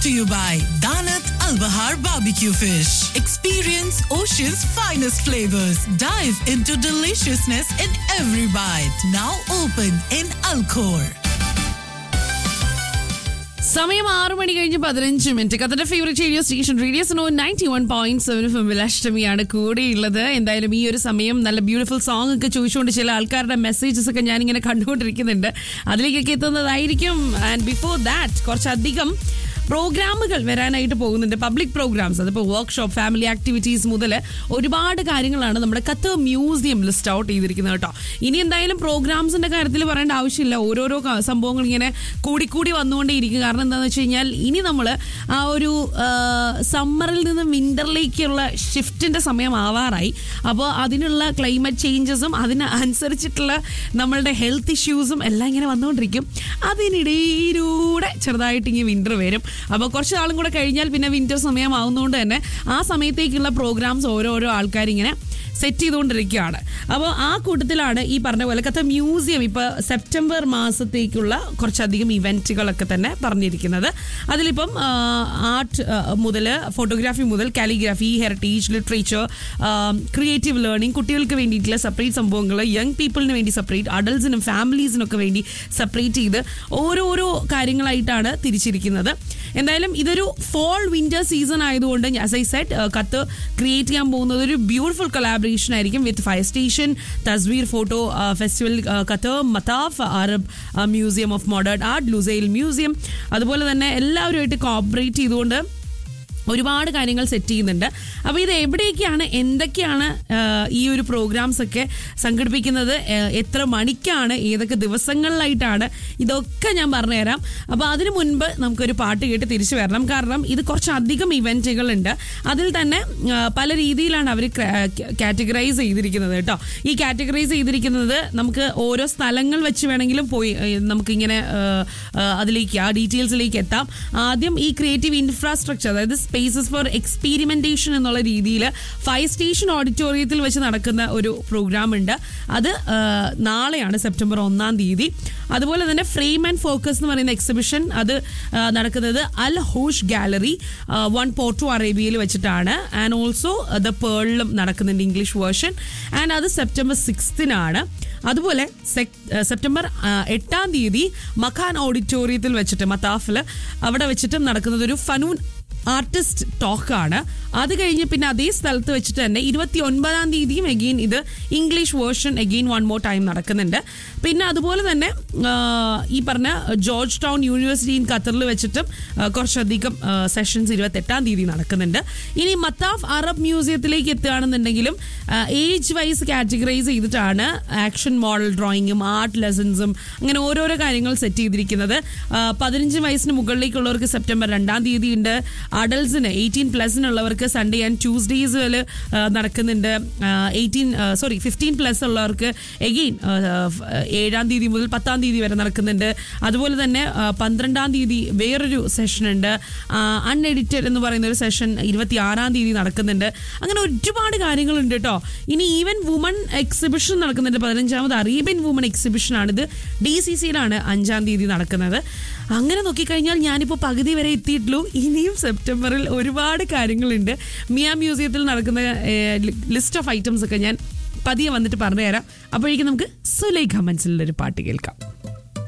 to you by Danat Al Bahar Barbecue Fish. Experience Ocean's finest flavors. Dive into deliciousness in every bite. Now open in Alcor. സമയം ആറു മണി കഴിഞ്ഞ് പതിനഞ്ച് minute കത്തന്റെ favourite radio station radio Suno ninety one point seven ഫിമിൽ അഷ്ടമിയാണ് കൂടെയുള്ളത് എന്തായാലും ഈ ഒരു സമയം നല്ല ബ്യൂട്ടിഫുൾ സോങ് ഒക്കെ ചോദിച്ചുകൊണ്ട് ചില ആൾക്കാരുടെ മെസ്സേജസ് ഒക്കെ ഞാനിങ്ങനെ കണ്ടുകൊണ്ടിരിക്കുന്നുണ്ട് അതിലേക്കൊക്കെ എത്തുന്നതായിരിക്കും ആൻഡ് ബിഫോർ ദാറ്റ് കുറച്ചധികം പ്രോഗ്രാമുകൾ വരാനായിട്ട് പോകുന്നുണ്ട് പബ്ലിക് പ്രോഗ്രാംസ് അതിപ്പോൾ വർക്ക്ഷോപ്പ് ഫാമിലി ആക്ടിവിറ്റീസ് മുതൽ ഒരുപാട് കാര്യങ്ങളാണ് നമ്മുടെ കത്ത് മ്യൂസിയം ലിസ്റ്റ് ഔട്ട് ചെയ്തിരിക്കുന്നത് കേട്ടോ ഇനി എന്തായാലും പ്രോഗ്രാംസിന്റെ കാര്യത്തിൽ പറയേണ്ട ആവശ്യമില്ല ഓരോരോ ക- സംഭവങ്ങൾ ഇങ്ങനെ കൂടിക്കൂടി വന്നുകൊണ്ടേയിരിക്കും കാരണം എന്താണെന്ന് വെച്ച് കഴിഞ്ഞാൽ ഇനി നമ്മൾ ആ ഒരു സമ്മറിൽ നിന്ന് വിന്ററിലേക്കുള്ള ഷിഫ്റ്റിന്റെ സമയം ആവാറായി അപ്പോൾ അതിനുള്ള ക്ലൈമറ്റ് ചേഞ്ചസും അതിന് അനുസരിച്ചിട്ടുള്ള നമ്മളുടെ ഹെൽത്ത് ഇഷ്യൂസും എല്ലാം ഇങ്ങനെ വന്നുകൊണ്ടിരിക്കും അതിനിടയിലൂടെ ചെറുതായിട്ട് ഇങ്ങനെ വിന്റർ വരും അപ്പോൾ കുറച്ച് നാളും കൂടെ കഴിഞ്ഞാൽ പിന്നെ വിന്റർ സമയമാവുന്നതുകൊണ്ട് തന്നെ ആ സമയത്തേക്കുള്ള പ്രോഗ്രാംസ് ഓരോരോ ആൾക്കാരിങ്ങനെ സെറ്റ് ചെയ്തുകൊണ്ടിരിക്കുകയാണ് അപ്പോൾ ആ കൂട്ടത്തിലാണ് ഈ പറഞ്ഞ പോലെ കഥ മ്യൂസിയം ഇപ്പോൾ സെപ്റ്റംബർ മാസത്തേക്കുള്ള കുറച്ചധികം ഇവൻറ്റുകളൊക്കെ തന്നെ പറഞ്ഞിരിക്കുന്നത് അതിലിപ്പം ആർട്ട് മുതൽ ഫോട്ടോഗ്രാഫി മുതൽ calligraphy heritage literature creative learning കുട്ടികൾക്ക് വേണ്ടിയിട്ടുള്ള സെപ്പറേറ്റ് സംഭവങ്ങൾ യങ് പീപ്പിളിന് വേണ്ടി സെപ്പറേറ്റ് അഡൾട്ട്സിനും ഫാമിലീസിനൊക്കെ വേണ്ടി സെപ്പറേറ്റ് ചെയ്ത് ഓരോരോ കാര്യങ്ങളായിട്ടാണ് തിരിച്ചിരിക്കുന്നത് എന്തായാലും ഇതൊരു ഫോൾ വിന്റർ സീസൺ ആയതുകൊണ്ട് as I said Qatar create ചെയ്യാൻ പോകുന്നത് ഒരു ബ്യൂട്ടിഫുൾ കൊളാബറേഷൻ ആയിരിക്കും with fire station Tasweer photo festival Qatar Mathaf Arab museum of modern art Lusail museum അതുപോലെ തന്നെ എല്ലാവരുമായിട്ട് കോപ്പറേറ്റ് ചെയ്തുകൊണ്ട് ഒരുപാട് കാര്യങ്ങൾ സെറ്റ് ചെയ്യുന്നുണ്ട് അപ്പോൾ ഇത് എവിടെയൊക്കെയാണ് എന്തൊക്കെയാണ് ആ, ഈ ഒരു പ്രോഗ്രാംസ് ഒക്കെ സംഘടിപ്പിക്കുന്നത് ആ, എത്ര മണിക്കാണ് ഏതൊക്കെ ദിവസങ്ങളിലായിട്ടാണ് ഇതൊക്കെ ഞാൻ പറഞ്ഞുതരാം അപ്പോൾ അതിനു മുൻപ് നമുക്കൊരു പാട്ട് കേട്ട് തിരിച്ചു വരണം കാരണം ഇത് കുറച്ചധികം ഇവൻറ്റുകളുണ്ട് അതിൽ തന്നെ ആ, പല രീതിയിലാണ് അവർ കാറ്റഗറൈസ് ചെയ്തിരിക്കുന്നത് കേട്ടോ ഈ കാറ്റഗറൈസ് ചെയ്തിരിക്കുന്നത് നമുക്ക് ഓരോ സ്ഥലങ്ങൾ വെച്ച് വേണമെങ്കിലും പോയി ആ, നമുക്കിങ്ങനെ ആ, ആ, അതിലേക്ക് ആ ഡീറ്റെയിൽസിലേക്ക് എത്താം ആദ്യം ഈ ക്രിയേറ്റീവ് ഇൻഫ്രാസ്ട്രക്ചർ അതായത് സ്പേസസ് ഫോർ എക്സ്പീരിമെന്റേഷൻ എന്നുള്ള രീതിയിൽ ഫയർ സ്റ്റേഷൻ ഓഡിറ്റോറിയത്തിൽ വെച്ച് നടക്കുന്ന ഒരു പ്രോഗ്രാം ഉണ്ട് അത് ആ, നാളെയാണ് സെപ്റ്റംബർ ഒന്നാം തീയതി അതുപോലെ തന്നെ ഫ്രെയിം ആൻഡ് ഫോക്കസ് എന്ന് പറയുന്ന എക്സിബിഷൻ അത് ആ, നടക്കുന്നത് Al Hosh gallery one Porto അറേബ്യയിൽ വെച്ചിട്ടാണ് ആൻഡ് ഓൾസോ ദ പേളിലും നടക്കുന്നുണ്ട് ഇംഗ്ലീഷ് വേർഷൻ ആൻഡ് അത് സെപ്റ്റംബർ സിക്സ്തിനാണ് അതുപോലെ സെക്- ആ, സെപ്റ്റംബർ ആ, എട്ടാം തീയതി മഖാൻ ഓഡിറ്റോറിയത്തിൽ വെച്ചിട്ട് മത്താഫിൽ അവിടെ വെച്ചിട്ടും നടക്കുന്നത് ഒരു ഫനൂൻ ആർട്ടിസ്റ്റ് ടോക്കാണ് അത് കഴിഞ്ഞ് പിന്നെ അതേ സ്ഥലത്ത് വെച്ചിട്ട് തന്നെ ഇരുപത്തി ഒൻപതാം തീയതിയും എഗെയിൻ ഇത് English version again one more time നടക്കുന്നുണ്ട് പിന്നെ അതുപോലെ തന്നെ ആ, ഈ പറഞ്ഞ ജോർജ് ടൗൺ യൂണിവേഴ്സിറ്റി ഇൻ ഖത്തറിൽ വെച്ചിട്ടും ആ, കുറച്ചധികം സെഷൻസ് ഇരുപത്തെട്ടാം തീയതി നടക്കുന്നുണ്ട് ഇനി മത്താഫ് അറബ് മ്യൂസിയത്തിലേക്ക് എത്തുകയാണെന്നുണ്ടെങ്കിലും ഏജ് വൈസ് കാറ്റഗറൈസ് ചെയ്തിട്ടാണ് ആക്ഷൻ മോഡൽ ഡ്രോയിങ്ങും ആർട്ട് ലെസൺസും അങ്ങനെ ഓരോരോ കാര്യങ്ങൾ സെറ്റ് ചെയ്തിരിക്കുന്നത് ആ, പതിനഞ്ച് വയസ്സിന് മുകളിലേക്കുള്ളവർക്ക് സെപ്റ്റംബർ രണ്ടാം തീയതി ഉണ്ട് അഡൽസിന് എയ്റ്റീൻ പ്ലസിനുള്ളവർക്ക് സൺഡേ ആൻഡ് ട്യൂസ്ഡേയ്സിൽ നടക്കുന്നുണ്ട് എയ്റ്റീൻ സോറി ഫിഫ്റ്റീൻ പ്ലസ് ഉള്ളവർക്ക് എഗെയിൻ ഏഴാം തീയതി മുതൽ പത്താം തീയതി വരെ നടക്കുന്നുണ്ട് അതുപോലെ തന്നെ ആ, പന്ത്രണ്ടാം തീയതി വേറൊരു സെഷൻ ഉണ്ട് അൺഎഡിറ്റഡ് എന്ന് പറയുന്ന ഒരു സെഷൻ ഇരുപത്തി ആറാം തീയതി നടക്കുന്നുണ്ട് അങ്ങനെ ഒരുപാട് കാര്യങ്ങളുണ്ട് കേട്ടോ ഇനി ഈവൻ വുമൺ എക്സിബിഷൻ നടക്കുന്നുണ്ട് പതിനഞ്ചാമത് അറേബ്യൻ വുമൺ എക്സിബിഷൻ ആണിത് ഡി സി സിയിലാണ് അഞ്ചാം തീയതി നടക്കുന്നത് അങ്ങനെ നോക്കിക്കഴിഞ്ഞാൽ ഞാനിപ്പോൾ പകുതി വരെ എത്തിയിട്ടുള്ളൂ ഇനിയും സെപ്റ്റംബറിൽ ഒരുപാട് കാര്യങ്ങളുണ്ട് മിയ മ്യൂസിയത്തിൽ നടക്കുന്ന ലിസ്റ്റ് ഓഫ് ഐറ്റംസ് ഒക്കെ ഞാൻ പതിയെ വന്നിട്ട് പറഞ്ഞുതരാം അപ്പോഴേക്കും നമുക്ക് സുലൈഖ മനസ്സിലുള്ള ഒരു പാട്ട് കേൾക്കാം